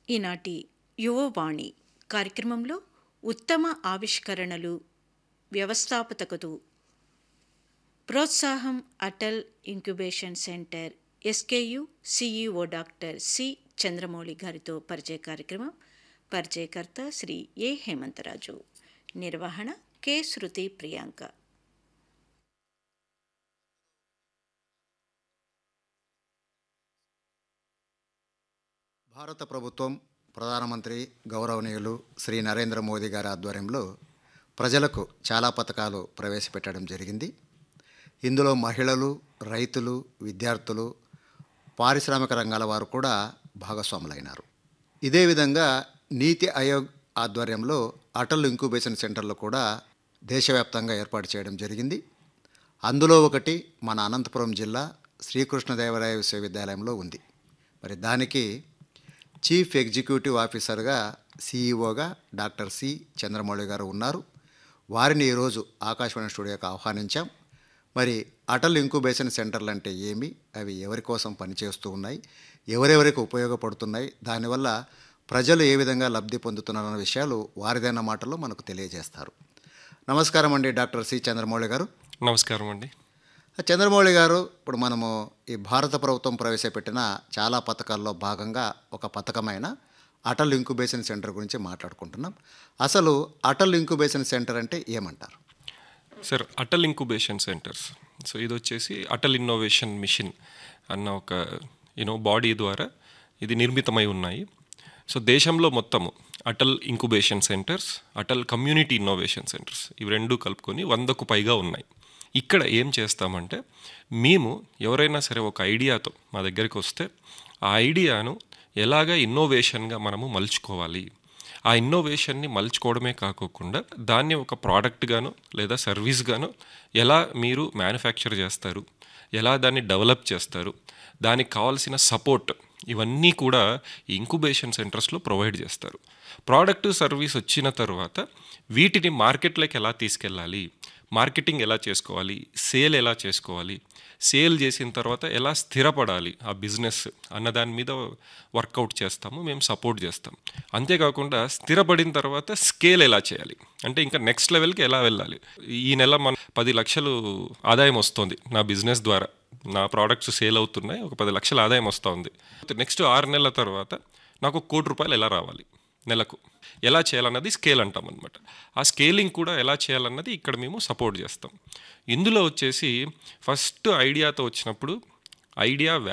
ఈనాటి యువవాణి కార్యక్రమంలో ఉత్తమ ఆవిష్కరణలు వ్యవస్థాపకతకు ప్రోత్సాహం Atal incubation centre SKU CEO doctor C Chandramouli గారితో పరిచయ కార్యక్రమం పరిచయకర్త శ్రీ ఏ హేమంతరాజు నిర్వహణ కె శృతి ప్రియాంక భారత ప్రభుత్వం ప్రధానమంత్రి గౌరవనీయులు శ్రీ నరేంద్ర మోదీ గారి ఆధ్వర్యంలో ప్రజలకు చాలా పథకాలు ప్రవేశపెట్టడం జరిగింది ఇందులో మహిళలు రైతులు విద్యార్థులు పారిశ్రామిక రంగాల వారు కూడా భాగస్వాములైనారు ఇదే విధంగా నీతి ఆయోగ్ ఆధ్వర్యంలో అటల్ ఇంక్యుబేషన్ సెంటర్లు కూడా దేశవ్యాప్తంగా ఏర్పాటు చేయడం జరిగింది అందులో ఒకటి మన అనంతపురం జిల్లా శ్రీకృష్ణదేవరాయ విశ్వవిద్యాలయంలో ఉంది మరి దానికి చీఫ్ ఎగ్జిక్యూటివ్ ఆఫీసర్గా సిఇఓగా డాక్టర్ సి చంద్రమౌళి గారు ఉన్నారు వారిని ఈరోజు ఆకాశవాణి స్టూడియోకి ఆహ్వానించాం మరి అటల్ ఇంక్యుబేషన్ సెంటర్లు అంటే ఏమి అవి ఎవరి కోసం పనిచేస్తూ ఉన్నాయి ఎవరెవరికి ఉపయోగపడుతున్నాయి దానివల్ల ప్రజలు ఏ విధంగా లబ్ధి పొందుతున్నారన్న విషయాలు వారిదైన మాటల్లో మనకు తెలియజేస్తారు నమస్కారం అండి డాక్టర్ సి చంద్రమౌళి గారు నమస్కారం అండి చంద్రమౌళి గారు ఇప్పుడు మనము ఈ భారత ప్రభుత్వం ప్రవేశపెట్టిన చాలా పథకాల్లో భాగంగా ఒక పథకమైన అటల్ ఇంక్యుబేషన్ సెంటర్ గురించి మాట్లాడుకుంటున్నాం అసలు అటల్ ఇంక్యుబేషన్ సెంటర్ అంటే ఏమంటారు sir Atal incubation centres so ఇది వచ్చేసి అటల్ ఇన్నోవేషన్ మిషన్ అన్న ఒక యూనో బాడీ ద్వారా ఇది నిర్మితమై ఉన్నాయి సో దేశంలో మొత్తము Atal incubation centres Atal community innovation centres ఇవి రెండు కలుపుకొని వందకు పైగా ఉన్నాయి ఇక్కడ ఏం చేస్తామంటే మేము ఎవరైనా సరే ఒక ఐడియాతో మా దగ్గరికి వస్తే ఆ ఐడియాను ఎలాగ ఇన్నోవేషన్గా మనము మలుచుకోవాలి ఆ ఇన్నోవేషన్ని మలుచుకోవడమే కాకోకుండా దాన్ని ఒక ప్రోడక్ట్గాను లేదా సర్వీస్గాను ఎలా మీరు మ్యానుఫ్యాక్చర్ చేస్తారు ఎలా దాన్ని డెవలప్ చేస్తారు దానికి కావాల్సిన సపోర్ట్ ఇవన్నీ కూడా ఈ ఇంక్యుబేషన్ సెంటర్స్లో ప్రొవైడ్ చేస్తారు ప్రోడక్ట్ సర్వీస్ వచ్చిన తర్వాత వీటిని మార్కెట్లోకి ఎలా తీసుకెళ్ళాలి మార్కెటింగ్ ఎలా చేసుకోవాలి సేల్ ఎలా చేసుకోవాలి సేల్ చేసిన తర్వాత ఎలా స్థిరపడాలి ఆ బిజినెస్ అన్న దాని మీద వర్కౌట్ చేస్తాము మేము సపోర్ట్ చేస్తాం అంతేకాకుండా స్థిరపడిన తర్వాత స్కేల్ ఎలా చేయాలి అంటే ఇంకా నెక్స్ట్ లెవెల్కి ఎలా వెళ్ళాలి ఈ నెల మన పది లక్షలు ఆదాయం వస్తుంది నా బిజినెస్ ద్వారా నా ప్రోడక్ట్స్ సేల్ అవుతున్నాయి ఒక పది లక్షల ఆదాయం వస్తుంది నెక్స్ట్ ఆరు నెలల తర్వాత నాకు ఒక కోటి రూపాయలు ఎలా రావాలి నెలకు ఎలా చేయాలన్నది స్కేల్ అంటాం అనమాట ఆ స్కేలింగ్ కూడా ఎలా చేయాలన్నది ఇక్కడ మేము సపోర్ట్ చేస్తాం ఇందులో వచ్చేసి ఫస్ట్ ఐడియాతో వచ్చినప్పుడు ఐడియా